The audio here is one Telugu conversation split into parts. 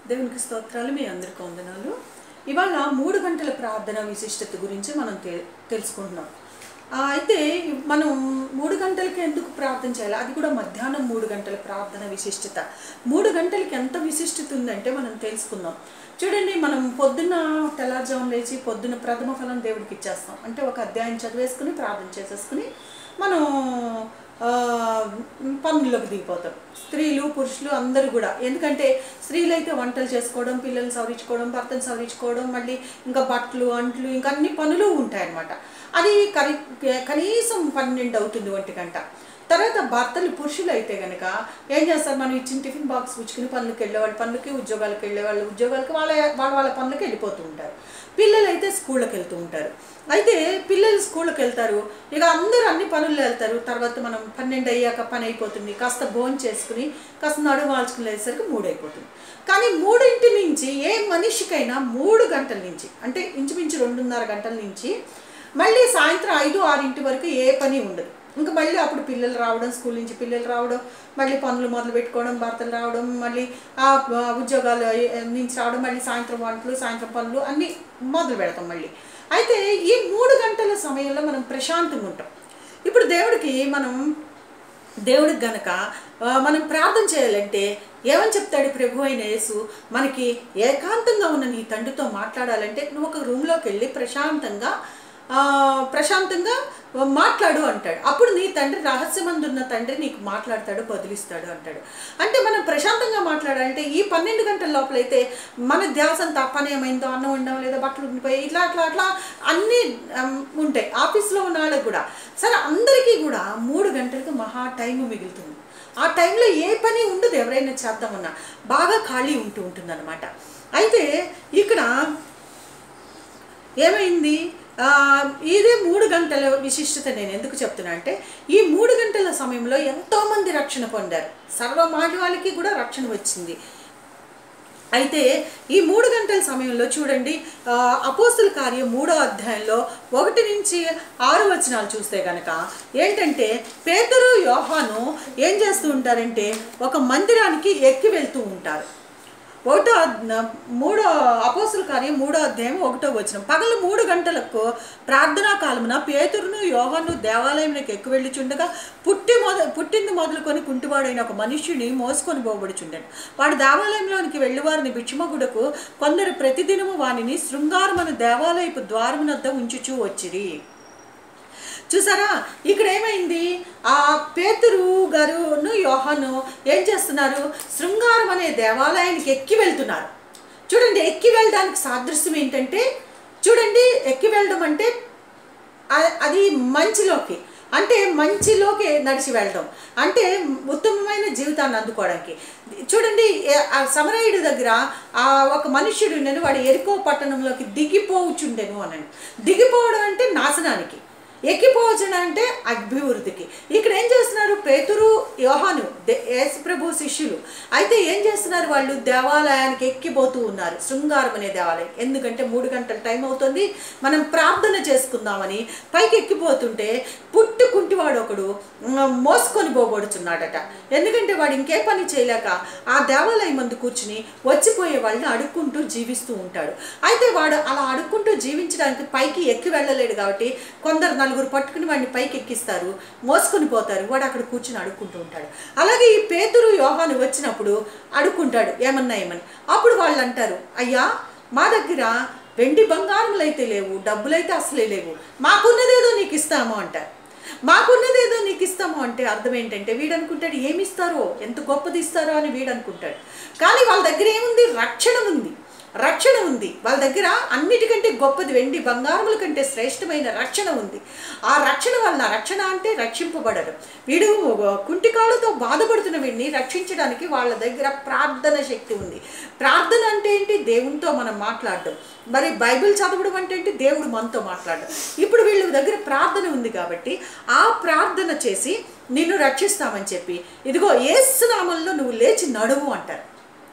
దేవునికి స్తోత్రాలు మీ అందరికీ వందనాలు ఇవాళ మూడు గంటల ప్రార్థన విశిష్టత గురించి మనం తె తెలుసుకుంటున్నాం ఆ, అయితే మనం మూడు గంటలకి ఎందుకు ప్రార్థన చేయాలి అది కూడా మధ్యాహ్నం మూడు గంటల ప్రార్థన విశిష్టత మూడు గంటలకి ఎంత విశిష్టత ఉందంటే మనం తెలుసుకుందాం చూడండి మనం పొద్దున్న తెల్లారుజామున లేచి పొద్దున్న ప్రథమ ఫలం దేవుడికి ఇచ్చేస్తాం అంటే ఒక అధ్యాయం చదివేసుకుని ప్రార్థన చేసేసుకుని మనం ఆ, పనుల్లోకి దిగిపోతాం స్త్రీలు పురుషులు అందరూ కూడా ఎందుకంటే స్త్రీలు అయితే వంటలు చేసుకోవడం పిల్లల్ని సవరించుకోవడం భర్తను సవరించుకోవడం మళ్ళీ ఇంకా బట్టలు అంట్లు ఇంకా అన్ని పనులు ఉంటాయన్నమాట అది కరి కనీసం పన్నెండు అవుతుంది ఒంటి గంట తర్వాత భర్తలు పురుషులు అయితే కనుక ఏం చేస్తారు మనం ఇచ్చిన టిఫిన్ బాక్స్ పుచ్చుకుని పనులకు వెళ్ళేవాళ్ళు పనులకి ఉద్యోగాలకు వెళ్ళేవాళ్ళు ఉద్యోగాలకి వాళ్ళ వాళ్ళ వాళ్ళ పనులకి వెళ్ళిపోతూ ఉంటారు పిల్లలు అయితే స్కూళ్ళకి వెళ్తూ ఉంటారు అయితే పిల్లలు స్కూళ్ళకి వెళ్తారు ఇక అందరూ అన్ని పనులు వెళ్తారు తర్వాత మనం పన్నెండు అయ్యాక పని అయిపోతుంది కాస్త భోజనం చేసుకుని కాస్త నడుము వాల్చుకుని వెళ్ళేసరికి మూడు అయిపోతుంది కానీ మూడింటి నుంచి ఏ మనిషికైనా మూడు గంటల నుంచి అంటే ఇంచుమించు రెండున్నర గంటల నుంచి మళ్ళీ సాయంత్రం ఐదు ఆరింటి వరకు ఏ పని ఉండదు ఇంకా మళ్ళీ అప్పుడు పిల్లలు రావడం స్కూల్ నుంచి పిల్లలు రావడం మళ్ళీ పనులు మొదలు పెట్టుకోవడం భర్తలు రావడం మళ్ళీ ఆ ఆ ఉద్యోగాలు నుంచి రావడం మళ్ళీ సాయంత్రం వంటలు సాయంత్రం పనులు అన్నీ మొదలు పెడతాం మళ్ళీ అయితే ఈ మూడు గంటల సమయంలో మనం ప్రశాంతంగా ఉంటాం ఇప్పుడు దేవుడికి మనం దేవుడికి గనక ఆ, మనం ప్రార్థన చేయాలంటే ఏమని చెప్తాడు ప్రభు అయిన యేసు మనకి ఏకాంతంగా ఉన్న నీ తండ్రితో మాట్లాడాలంటే నువ్వు ఒక రూమ్లోకి వెళ్ళి ప్రశాంతంగా ఆ, ప్రశాంతంగా మాట్లాడు అంటాడు అప్పుడు నీ తండ్రి రహస్యమందున్న తండ్రి నీకు మాట్లాడతాడు బదిలిస్తాడు అంటాడు అంటే మనం ప్రశాంతంగా మాట్లాడాలంటే ఈ పన్నెండు గంటల లోపలైతే మన ధ్యాస అంతా పని ఏమైందో అన్నం ఉండడం లేదా బట్టలు ఉండిపోయి ఇట్లా అట్లా అట్లా అన్నీ ఆమ్, ఉంటాయి ఆఫీస్లో ఉన్న వాళ్ళకి కూడా సరే అందరికీ కూడా మూడు గంటలకు మహా టైం మిగులుతుంది ఆ టైంలో ఏ పని ఉండదు ఎవరైనా చేద్దామన్నా బాగా ఖాళీ ఉంటూ ఉంటుందన్నమాట అయితే ఇక్కడ ఏమైంది ఆ, ఇదే మూడు గంటల విశిష్టత నేను ఎందుకు చెప్తున్నా అంటే ఈ మూడు గంటల సమయంలో ఎంతోమంది రక్షణ పొందారు సర్వ మానవాళికి కూడా రక్షణ వచ్చింది అయితే ఈ మూడు గంటల సమయంలో చూడండి ఆ, అపోస్తుల కార్యం మూడో అధ్యాయంలో ఒకటి నుంచి ఆరు వచనాలు చూస్తే కనుక ఏంటంటే పేదరు యోహాను ఏం చేస్తూ ఉంటారంటే ఒక మందిరానికి ఎక్కి వెళ్తూ ఉంటారు ఒకటో అద్- మూడో అపోసుల కార్యం మూడో అధ్యాయం ఒకటో వచ్చిన పగలు మూడు గంటలకు ప్రార్థనా కాలమున పేతురును యోహాను దేవాలయంలోకి ఎక్కువ వెళ్ళిచుండగా పుట్టి మొద పుట్టింది మొదలుకొని కుంటివాడైన ఒక మనుష్యుని మోసుకొని పోబడుచుండెను వాడు దేవాలయంలోనికి వెళ్ళి వారిని భిక్షమగుడకు కొందరు ప్రతిదినము వానిని శృంగారమను దేవాలయపు ద్వారమునద్ద ఉంచుచూ వచ్చిరి చూసారా ఇక్కడ ఏమైంది ఆ పేతురు గారును యోహాను ఏం చేస్తున్నారు శృంగారం అనే దేవాలయానికి ఎక్కి వెళ్తున్నారు చూడండి ఎక్కి వెళ్ళడానికి సాదృశ్యం ఏంటంటే చూడండి ఎక్కి వెళ్ళడం అంటే ఆ- అది మంచిలోకి అంటే మంచిలోకి నడిచి వెళ్ళడం అంటే ఉత్తమమైన జీవితాన్ని అందుకోవడానికి చూడండి ఏ- ఆ సమరయుడి దగ్గర ఆ ఒక మనుష్యుడు నేను వాడు ఎరుకో పట్టణంలోకి దిగిపోవచ్చుండెను అనండి దిగిపోవడం అంటే నాశనానికి ఎక్కిపోవచ్చడం అంటే అభివృద్ధికి ఇక్కడ ఏం చేస్తున్నారు పేతురు యోహాను దే- యేసు ప్రభు శిష్యులు అయితే ఏం చేస్తున్నారు వాళ్ళు దేవాలయానికి ఎక్కిపోతూ ఉన్నారు శృంగారం అనే దేవాలయం ఎందుకంటే మూడు గంటల టైం అవుతుంది మనం ప్రార్థన చేసుకుందామని పైకి ఎక్కిపోతుంటే పుట్టుకుంటివాడు ఒకడు మ్, మోసుకొని పోబడుచున్నాడట ఎందుకంటే వాడు ఇంకే పని చేయలేక ఆ దేవాలయం మందు కూర్చుని వచ్చిపోయే వాళ్ళని అడుక్కుంటూ జీవిస్తూ ఉంటాడు అయితే వాడు అలా అడుక్కుంటూ జీవించడానికి పైకి ఎక్కి వెళ్ళలేడు కాబట్టి కొందరు నలుగురు పట్టుకుని వాడిని పైకి ఎక్కిస్తారు మోసుకొని పోతారు వాడు అక్కడ కూర్చుని అడుక్కుంటూ ఉంటాడు అలాగే ఈ పేతురు యోహాను వచ్చినప్పుడు అడుక్కుంటాడు ఏమన్నా ఏమని అప్పుడు వాళ్ళు అంటారు అయ్యా మా దగ్గర వెండి బంగారములు అయితే లేవు డబ్బులైతే అసలే లేవు మాకున్నదేదో నీకు ఇస్తాము అంటారు మాకున్నదేదో నీకు ఇస్తాము అంటే అర్థం ఏంటంటే వీడు అనుకుంటాడు ఏమి ఇస్తారో ఎంత గొప్పది ఇస్తారో అని వీడు అనుకుంటాడు కానీ వాళ్ళ దగ్గర ఏముంది రక్షణ ఉంది రక్షణ ఉంది వాళ్ళ దగ్గర అన్నిటికంటే గొప్పది వెండి బంగారముల కంటే శ్రేష్టమైన రక్షణ ఉంది ఆ రక్షణ వల్ల రక్షణ అంటే రక్షింపబడడం వీడు కుంటికాళ్ళతో బాధపడుతున్న వీడిని రక్షించడానికి వాళ్ళ దగ్గర ప్రార్థన శక్తి ఉంది ప్రార్థన అంటే ఏంటి దేవునితో మనం మాట్లాడడం మరి బైబిల్ చదవడం అంటే ఏంటి దేవుడు మనతో మాట్లాడడం ఇప్పుడు వీళ్ళ దగ్గర ప్రార్థన ఉంది కాబట్టి ఆ ప్రార్థన చేసి నిన్ను రక్షిస్తామని చెప్పి ఇదిగో ఏసునామంలో నువ్వు లేచి నడువు అంటారు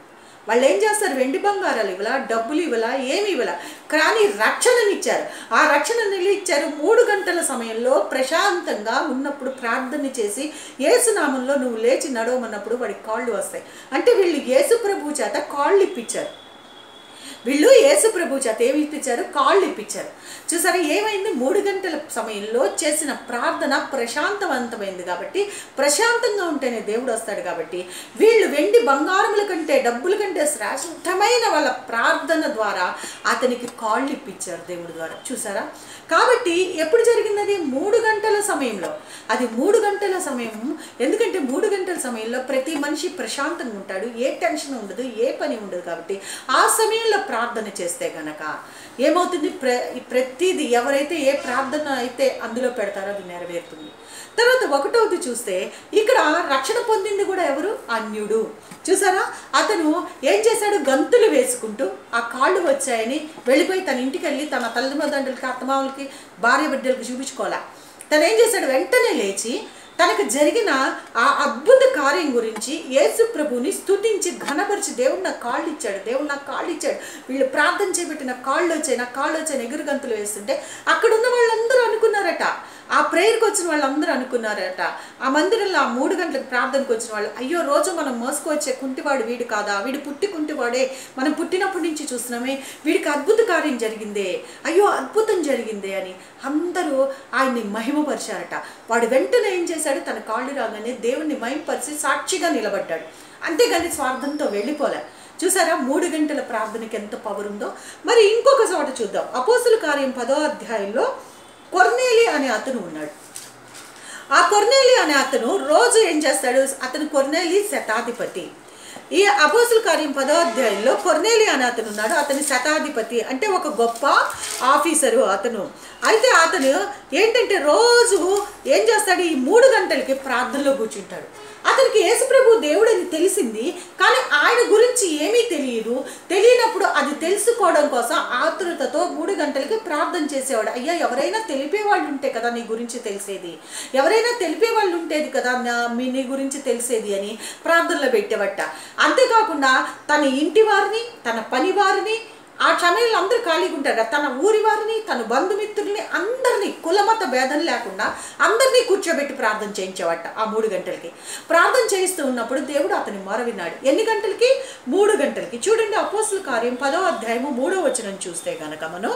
వాళ్ళు ఏం చేస్తారు వెండి బంగారాలు ఇవ్వలా డబ్బులు ఇవ్వలా ఏమి ఇవ్వలా కానీ రక్షణనిచ్చారు ఆ రక్షణని ఇచ్చారు మూడు గంటల సమయంలో ప్రశాంతంగా ఉన్నప్పుడు ప్రార్థన చేసి ఏసునామంలో నువ్వు లేచి నడవమన్నప్పుడు వాడికి కాళ్ళు వస్తాయి అంటే వీళ్ళు యేసు ప్రభు చేత కాళ్ళు ఇప్పించారు వీళ్ళు యేసు ప్రభు చేత ఏమి ఇప్పించారు కాళ్ళు ఇప్పించారు చూసారా ఏమైంది మూడు గంటల సమయంలో చేసిన ప్రార్థన ప్రశాంతవంతమైంది కాబట్టి ప్రశాంతంగా ఉంటేనే దేవుడు వస్తాడు కాబట్టి వీళ్ళు వెండి బంగారముల కంటే డబ్బుల కంటే శ్రేష్టమైన వాళ్ళ ప్రార్థన ద్వారా అతనికి కాళ్ళు ఇప్పించారు దేవుడి ద్వారా చూసారా కాబట్టి ఎప్పుడు జరిగింది మూడు గంటల సమయంలో అది మూడు గంటల సమయం ఎందుకంటే మూడు గంటల సమయంలో ప్రతి మనిషి ప్రశాంతంగా ఉంటాడు ఏ టెన్షన్ ఉండదు ఏ పని ఉండదు కాబట్టి ఆ సమయంలో ప్రార్థన చేస్తే గనక ఏమవుతుంది ప్ర ప్రతిదీ ఎవరైతే ఏ ప్రార్థన అయితే అందులో పెడతారో అది నెరవేరుతుంది తర్వాత ఒకటవది చూస్తే ఇక్కడ రక్షణ పొందింది కూడా ఎవరు అన్యుడు చూసారా అతను ఏం చేశాడు గంతులు వేసుకుంటూ ఆ కాళ్ళు వచ్చాయని వెళ్ళిపోయి తన ఇంటికి వెళ్ళి తన తల్లిదండ్రులకి అత్తమావులకి భార్య బిడ్డలకి చూపించుకోవాలా తను ఏం చేశాడు వెంటనే లేచి తనకు జరిగిన ఆ అద్భుత కార్యం గురించి యేసు ప్రభుని స్తుతించి ఘనపరిచి దేవుడు నాకు కాళ్ళు ఇచ్చాడు దేవుడు నాకు కాళ్ళు ఇచ్చాడు వీళ్ళు ప్రార్థన చేపెట్టిన కాళ్ళు వచ్చాయి నా కాళ్ళు వచ్చాయి ఎగురు గంతులు వేస్తుంటే అక్కడ ఉన్న వాళ్ళందరూ అనుకున్నారట ఆ ప్రేయర్కి వచ్చిన వాళ్ళందరూ అనుకున్నారట ఆ మందిరంలో ఆ మూడు గంటలకు ప్రార్థనకు వచ్చిన వాళ్ళు అయ్యో రోజు మనం మోసుకొచ్చే కుంటివాడు వీడు కాదా వీడు పుట్టి కుంటివాడే మనం పుట్టినప్పటి నుంచి చూస్తున్నామే వీడికి అద్భుత కార్యం జరిగిందే అయ్యో అద్భుతం జరిగిందే అని అందరూ ఆయన్ని మహిమపరిచారట వాడు వెంటనే ఏం చేశాడు తన కాళ్ళు రాగానే దేవుణ్ణి మహిమపరిచి సాక్షిగా నిలబడ్డాడు అంతేగాని స్వార్థంతో వెళ్ళిపోలే చూసారా మూడు గంటల ప్రార్థనకి ఎంత పవర్ ఉందో మరి ఇంకొక చోట చూద్దాం అపోసుల కార్యం పదో అధ్యాయంలో కొర్నేలి అనే అతను ఉన్నాడు ఆ కొర్నేలి అనే అతను రోజు ఏం చేస్తాడు అతను కొర్నేలి శతాధిపతి ఈ అపోసుల కార్యం పదో అధ్యాయంలో కొర్నేలి అనే అతను ఉన్నాడు అతని శతాధిపతి అంటే ఒక గొప్ప ఆఫీసరు అతను అయితే అతను ఏంటంటే రోజు ఏం చేస్తాడు ఈ మూడు గంటలకి ప్రార్థనలో కూర్చుంటాడు అతనికి యేసుప్రభు దేవుడని తెలిసింది కానీ ఆయన గురించి ఏమీ తెలియదు తెలియనప్పుడు అది తెలుసుకోవడం కోసం ఆతురతతో మూడు గంటలకి ప్రార్థన చేసేవాడు అయ్యా ఎవరైనా తెలిపే వాళ్ళు ఉంటే కదా నీ గురించి తెలిసేది ఎవరైనా తెలిపే వాళ్ళు ఉంటేది కదా నా మీ నీ గురించి తెలిసేది అని ప్రార్థనలో పెట్టేవట అంతేకాకుండా తన ఇంటి వారిని తన పని వారిని ఆ సమయంలో అందరూ ఖాళీగా ఉంటారు కదా తన ఊరి వారిని తన బంధుమిత్రుల్ని అందరినీ కులమత భేదం లేకుండా అందరినీ కూర్చోబెట్టి ప్రార్థన చేయించేవాట ఆ మూడు గంటలకి ప్రార్థన చేయిస్తూ ఉన్నప్పుడు దేవుడు అతని మొర విన్నాడు ఎన్ని గంటలకి మూడు గంటలకి చూడండి అపోస్తుల కార్యం పదో అధ్యాయము మూడో వచనం చూస్తే గనక మనం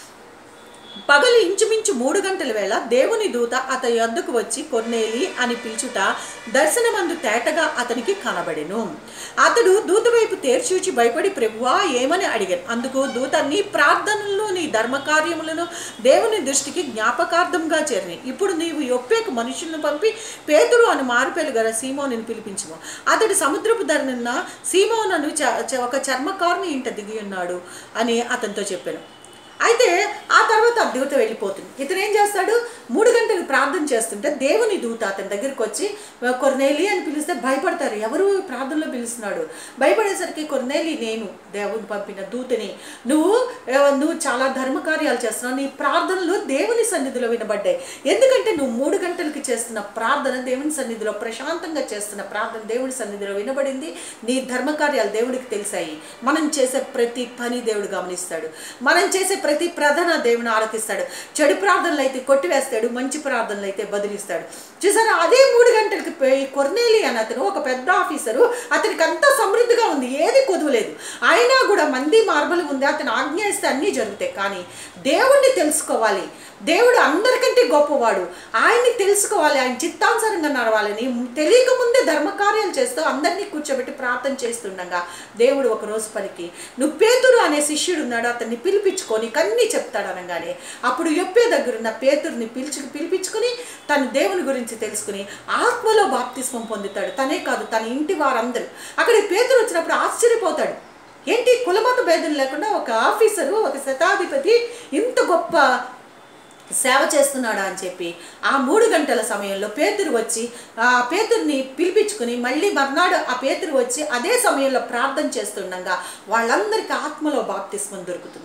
పగలు ఇంచుమించు మూడు గంటల వేళ దేవుని దూత అతని యొద్దకు వచ్చి కొన్నేలి అని పిలుచుట దర్శనమందు తేటగా అతనికి కనబడెను అతడు దూత వైపు తేర్చూచి భయపడి ప్రభువా ఏమని అడిగాను అందుకు దూత నీ ప్రార్థనలను నీ ధర్మకార్యములను దేవుని దృష్టికి జ్ఞాపకార్థంగా చేరినాయి ఇప్పుడు నీవు యొప్పేకు మనుషులను పంపి పేతురు అని మారుపేలు గల సీమోని పిలిపించము అతడు సముద్రపు ధరనున్న సీమోనను చ- చ- ఒక చర్మకారుని ఇంట దిగి ఉన్నాడు అని అతనితో చెప్పాను అయితే ఆ తర్వాత ఆ దూత వెళ్ళిపోతుంది ఇతను ఏం చేస్తాడు మూడు గంటలు ప్రార్థన చేస్తుంటే దేవుని దూత అతని దగ్గరికి వచ్చి కొర్నేలి అని పిలిస్తే భయపడతారు ఎవరు ప్రార్థనలో పిలుస్తున్నాడు భయపడేసరికి కొర్నేలి నేను దేవుని పంపిన దూతని నువ్వు ఆ, నువ్వు చాలా ధర్మ కార్యాలు చేస్తున్నావు నీ ప్రార్థనలు దేవుని సన్నిధిలో వినబడ్డాయి ఎందుకంటే నువ్వు మూడు గంటలకి చేస్తున్న ప్రార్థన దేవుని సన్నిధిలో ప్రశాంతంగా చేస్తున్న ప్రార్థన దేవుని సన్నిధిలో వినబడింది నీ ధర్మ కార్యాలు దేవుడికి తెలిసాయి మనం చేసే ప్రతి పని దేవుడు గమనిస్తాడు మనం చేసే ప్రతి ప్రార్థన దేవుని ఆలకిస్తాడు చెడు ప్రార్థనలు అయితే కొట్టివేస్తాడు మంచి ప్రార్థనలు అయితే బదిలిస్తాడు చూసారా అదే మూడు గంటలకి పోయి కొర్నేలి అని అతను ఒక పెద్ద ఆఫీసరు అతనికి అంతా సమృద్ధిగా ఉంది ఏది కొదువలేదు అయినా కూడా మంది మార్బలు ఉంది అతను ఆజ్ఞ ఇస్తే అన్నీ జరుగుతాయి కానీ దేవుణ్ణి తెలుసుకోవాలి దేవుడు అందరికంటే గొప్పవాడు ఆయన్ని తెలుసుకోవాలి ఆయన చిత్తానుసారంగా నడవాలని తెలియక ముందే ధర్మకార్యాలు చేస్తూ అందరినీ కూర్చోబెట్టి ప్రార్థన చేస్తుండగా దేవుడు ఒక రోజు పలికి నువ్వు పేతురు అనే శిష్యుడు ఉన్నాడు అతన్ని పిలిపించుకొని కన్నీ చెప్తాడు అనగానే అప్పుడు యొప్పే దగ్గరున్న పేతురుని పిలిచి పిలిపించుకుని తన దేవుని గురించి తెలుసుకుని ఆత్మలో బాప్తిస్మం పొందుతాడు తనే కాదు తన ఇంటి వారందరూ అక్కడ పేతురు వచ్చినప్పుడు ఆశ్చర్యపోతాడు ఏంటి కులమత భేదం లేకుండా ఒక ఆఫీసరు ఒక శతాధిపతి ఇంత గొప్ప సేవ చేస్తున్నాడా అని చెప్పి ఆ మూడు గంటల సమయంలో పేతురు వచ్చి ఆ పేతుర్ని పిలిపించుకుని మళ్ళీ మర్నాడు ఆ పేతురు వచ్చి అదే సమయంలో ప్రార్థన చేస్తుండగా వాళ్ళందరికీ ఆత్మలో బాప్తిస్మం దొరుకుతుంది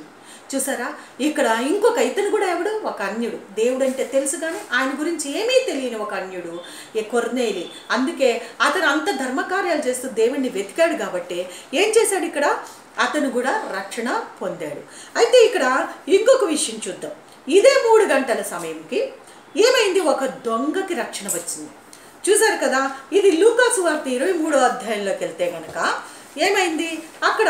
చూసారా ఇక్కడ ఇంకొక ఇతను కూడా ఎవడు ఒక అన్యుడు దేవుడు అంటే తెలుసు కానీ ఆయన గురించి ఏమీ తెలియని ఒక అన్యుడు ఏ కొర్నేలి అందుకే అతను అంత ధర్మకార్యాలు చేస్తూ దేవుణ్ణి వెతికాడు కాబట్టి ఏం చేశాడు ఇక్కడ అతను కూడా రక్షణ పొందాడు అయితే ఇక్కడ ఇంకొక విషయం చూద్దాం ఇదే మూడు గంటల సమయంకి ఏమైంది ఒక దొంగకి రక్షణ వచ్చింది చూసారు కదా ఇది లూకాసు వార్త ఇరవై మూడో అధ్యాయంలోకి వెళ్తే కనుక ఏమైంది అక్కడ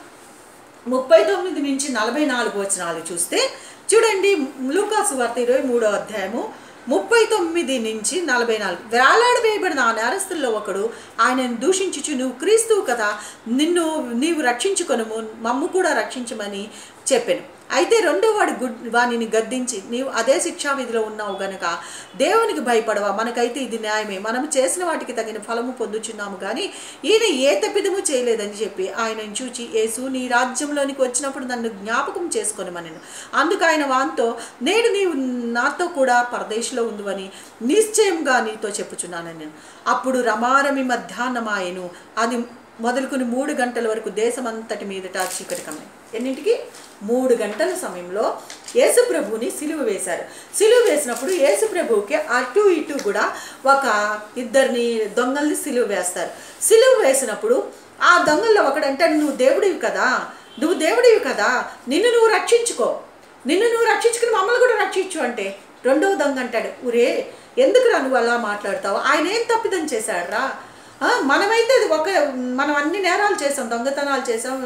ముప్పై తొమ్మిది నుంచి నలభై నాలుగు వచనాలు చూస్తే చూడండి లూకాసు వార్త ఇరవై మూడో అధ్యాయము ముప్పై తొమ్మిది నుంచి నలభై నాలుగు వేలాడ వేయబడిన ఆ నేరస్తుల్లో ఒకడు ఆయనను దూషించుచు నువ్వు క్రీస్తువు కదా నిన్ను నీవు రక్షించుకొనుము మమ్ము కూడా రక్షించమని చెప్పాను అయితే రెండో వాడు గుడ్ వానిని గద్దించి నీవు అదే శిక్షా విధిలో ఉన్నావు గనక దేవునికి భయపడవా మనకైతే ఇది న్యాయమే మనం చేసిన వాటికి తగిన ఫలము పొందుచున్నాము కానీ ఈయన ఏ తప్పిదము చేయలేదని చెప్పి ఆయనను చూచి యేసు నీ రాజ్యంలోనికి వచ్చినప్పుడు నన్ను జ్ఞాపకం చేసుకొని మనను అందుకు ఆయన వాంతో నేడు నీవు నాతో కూడా పరదేశంలో ఉందివని నిశ్చయంగా నీతో చెప్పుచున్నానని నేను అప్పుడు రమారమి మధ్యాహ్నమాయను అది మొదలుకొని మూడు గంటల వరకు దేశమంతటి మీదట చీకటి కమ్మాయి ఎన్నింటికి మూడు గంటల సమయంలో యేసు ప్రభువుని సిలువ వేశారు సిలువ వేసినప్పుడు యేసు ప్రభువుకి అటు ఇటు కూడా ఒక ఇద్దరిని దొంగల్ని సిలువ వేస్తారు సిలువ వేసినప్పుడు ఆ దొంగల్లో ఒకడంటాడు నువ్వు దేవుడివి కదా నువ్వు దేవుడివి కదా నిన్ను నువ్వు రక్షించుకో నిన్ను నువ్వు రక్షించుకుని మమ్మల్ని కూడా రక్షించు అంటే రెండవ దొంగ అంటాడు ఊరే ఎందుకురా నువ్వు అలా మాట్లాడతావు ఆయన ఏం తప్పిదం చేశాడురా ఆ, మనమైతే అది ఒక మనం అన్ని నేరాలు చేసాం దొంగతనాలు చేసాం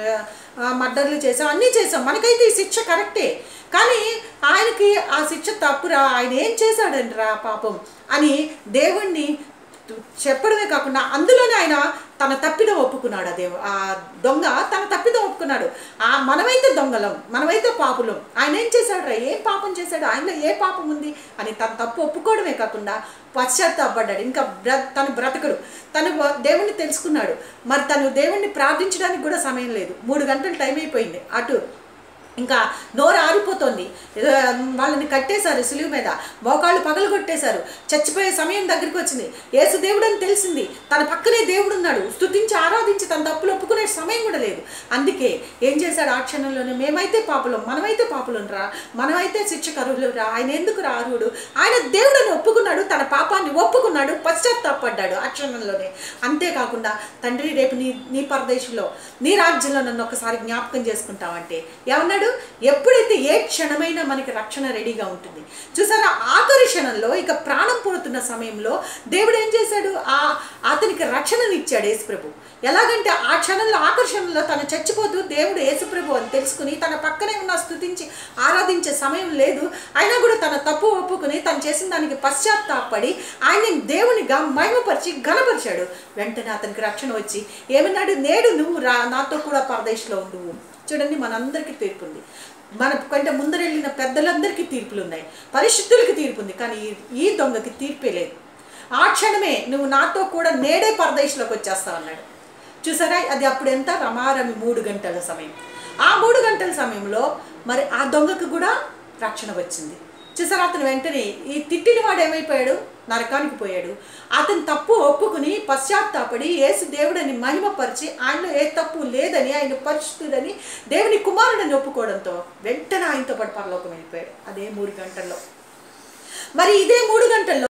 ఆ, మర్డర్లు చేసాం అన్నీ చేసాం మనకైతే ఈ శిక్ష కరెక్టే కానీ ఆయనకి ఆ శిక్ష తప్పురా ఆయన ఏం చేశాడంట్రా పాపం అని దేవుణ్ణి చెప్పడమే కాకుండా అందులోనే ఆయన తన తప్పిదం ఒప్పుకున్నాడు ఆ దేవు ఆ దొంగ తన తప్పిదం ఒప్పుకున్నాడు ఆ మనమైతే దొంగలం మనమైతే పాపులం ఆయన ఏం చేశాడు రా ఏం పాపం చేశాడు ఆయనలో ఏ పాపం ఉంది అని తన తప్పు ఒప్పుకోవడమే కాకుండా పశ్చాత్తాపడ్డాడు ఇంకా బ్ర తను బ్రతకడు తను దేవుణ్ణి తెలుసుకున్నాడు మరి తను దేవుణ్ణి ప్రార్థించడానికి కూడా సమయం లేదు మూడు గంటలు టైం అయిపోయింది అటు ఇంకా నోరు ఆరిపోతుంది ఏదో వాళ్ళని కట్టేశారు సులువు మీద మోకాళ్ళు పగలు కొట్టేశారు చచ్చిపోయే సమయం దగ్గరికి వచ్చింది ఏసు దేవుడు అని తెలిసింది తన పక్కనే దేవుడు ఉన్నాడు స్తుతించి ఆరాధించి తన తప్పులు ఒప్పుకునే సమయం కూడా లేదు అందుకే ఏం చేశాడు ఆ క్షణంలోనే మేమైతే పాపులం మనమైతే పాపులం రా మనమైతే శిక్షకరులు రా ఆయన ఎందుకు రా అర్హుడు ఆయన దేవుడని ఒప్పుకున్నాడు తన పాపాన్ని ఒప్పుకున్నాడు పశ్చాత్తాపడ్డాడు ఆ క్షణంలోనే అంతేకాకుండా తండ్రి రేపు నీ నీ పరదేశంలో నీ రాజ్యంలో నన్ను ఒకసారి జ్ఞాపకం చేసుకుంటావంటే ఏమన్నాడు ఎప్పుడైతే ఏ క్షణమైనా మనకి రక్షణ రెడీగా ఉంటుంది చూసారా ఆఖరి క్షణంలో ఇక ప్రాణం పోతున్న సమయంలో దేవుడు ఏం చేశాడు ఆ అతనికి రక్షణనిచ్చాడు యేసుప్రభు ఎలాగంటే ఆ క్షణంలో ఆకర్షణలో తను చచ్చిపోతూ దేవుడు యేసుప్రభు అని తెలుసుకుని తన పక్కనే ఉన్న స్తుతించి ఆరాధించే సమయం లేదు అయినా కూడా తన తప్పు ఒప్పుకుని తను చేసిన దానికి పశ్చాత్తాపడి ఆయన దేవునిగా మహిమపరిచి ఘనపరిచాడు వెంటనే అతనికి రక్షణ వచ్చి ఏమన్నాడు నేడు నువ్వు రా నాతో కూడా పరదేశంలో ఉండు చూడండి మనందరికీ తీర్పు ఉంది మన కంటే ముందరెళ్ళిన పెద్దలందరికీ తీర్పులు ఉన్నాయి పరిశుద్ధులకి తీర్పు ఉంది కానీ ఈ- ఈ దొంగకి తీర్పే లేదు ఆ క్షణమే నువ్వు నాతో కూడా నేడే పరదేశంలోకి వచ్చేస్తావు అన్నాడు చూసారా అది అప్పుడు ఎంత రమారమి మూడు గంటల సమయం ఆ మూడు గంటల సమయంలో మరి ఆ దొంగకు కూడా రక్షణ వచ్చింది చూసారా అతను వెంటనే ఈ తిట్టిన వాడు ఏమైపోయాడు నరకానికి పోయాడు అతను తప్పు ఒప్పుకుని పశ్చాత్తాపడి యేసు దేవుడని మహిమపరిచి ఆయనలో ఏ తప్పు లేదని ఆయన పరిశుద్ధుడని దేవుని కుమారుడని ఒప్పుకోవడంతో వెంటనే ఆయనతో పాటు పరలోకం వెళ్ళిపోయాడు అదే మూడు గంటల్లో మరి ఇదే మూడు గంటల్లో